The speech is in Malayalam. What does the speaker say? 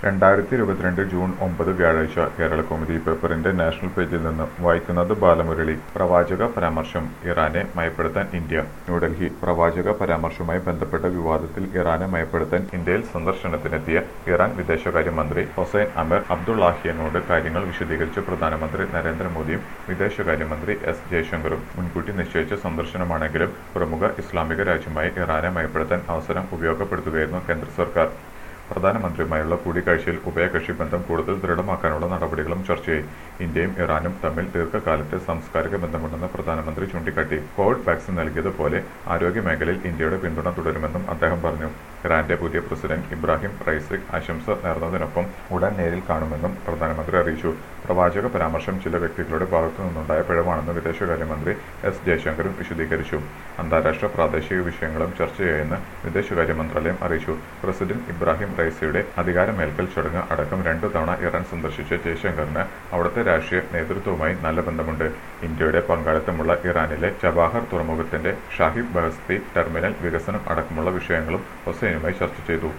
രണ്ടായിരത്തി ഇരുപത്തിരണ്ട് ജൂൺ ഒമ്പത് വ്യാഴാഴ്ച കേരള കൗമുദി പേപ്പറിന്റെ നാഷണൽ പേജിൽ നിന്ന് വായിക്കുന്നത് ബാലമുരളി പ്രവാചക പരാമർശം ഇറാനെ മയപ്പെടുത്താൻ ഇന്ത്യ ന്യൂഡൽഹി പ്രവാചക പരാമർശവുമായി ബന്ധപ്പെട്ട വിവാദത്തിൽ ഇറാനെ മയപ്പെടുത്താൻ ഇന്ത്യയിൽ സന്ദർശനത്തിനെത്തിയ ഇറാൻ വിദേശകാര്യമന്ത്രി ഹൊസൈൻ അമർ അബ്ദുള്ളാഹിയനോട് കാര്യങ്ങൾ വിശദീകരിച്ച് പ്രധാനമന്ത്രി നരേന്ദ്രമോദിയും വിദേശകാര്യമന്ത്രി എസ് ജയശങ്കറും മുൻകൂട്ടി നിശ്ചയിച്ച സന്ദർശനമാണെങ്കിലും പ്രമുഖ ഇസ്ലാമിക രാജ്യമായി ഇറാനെ മയപ്പെടുത്താൻ അവസരം ഉപയോഗപ്പെടുത്തുകയായിരുന്നു കേന്ദ്ര സർക്കാർ പ്രധാനമന്ത്രിയുമായുള്ള കൂടിക്കാഴ്ചയിൽ ഉഭയകക്ഷി ബന്ധം കൂടുതൽ ദൃഢമാക്കാനുള്ള നടപടികളും ചർച്ചയായി ഇന്ത്യയും ഇറാനും തമ്മിൽ ദീർഘകാലത്തെ സാംസ്കാരിക ബന്ധമുണ്ടെന്ന് പ്രധാനമന്ത്രി ചൂണ്ടിക്കാട്ടി കോവിഡ് വാക്സിൻ നൽകിയതുപോലെ ആരോഗ്യ മേഖലയിൽ ഇന്ത്യയുടെ പിന്തുണ തുടരുമെന്നും അദ്ദേഹം പറഞ്ഞു ഇറാന്റെ പുതിയ പ്രസിഡന്റ് ഇബ്രാഹിം റൈസിക് ആശംസ നേർന്നതിനൊപ്പം ഉടൻ നേരിൽ കാണുമെന്നും പ്രധാനമന്ത്രി അറിയിച്ചു പ്രവാചക പരാമർശം ചില വ്യക്തികളുടെ ഭാഗത്തു നിന്നുണ്ടായ പിഴവാണെന്ന് വിദേശകാര്യമന്ത്രി എസ് ജയശങ്കറും വിശദീകരിച്ചു അന്താരാഷ്ട്ര പ്രാദേശിക വിഷയങ്ങളും ചർച്ചയായെന്ന് വിദേശകാര്യ മന്ത്രാലയം അറിയിച്ചു പ്രസിഡന്റ് ഇബ്രാഹിം റൈസിയുടെ അധികാരമേൽക്കൽ ചടങ്ങ് അടക്കം രണ്ടു തവണ ഇറാൻ സന്ദർശിച്ച ജയശങ്കറിന് അവിടുത്തെ രാഷ്ട്രീയ നേതൃത്വവുമായി നല്ല ബന്ധമുണ്ട് ഇന്ത്യയുടെ പങ്കാളിത്തമുള്ള ഇറാനിലെ ചബാഹർ തുറമുഖത്തിന്റെ ഷാഹിബ് ബഹസ്തി ടെർമിനൽ വികസനം അടക്കമുള്ള വിഷയങ്ങളും ഹൊസൈനുമായി ചർച്ച ചെയ്തു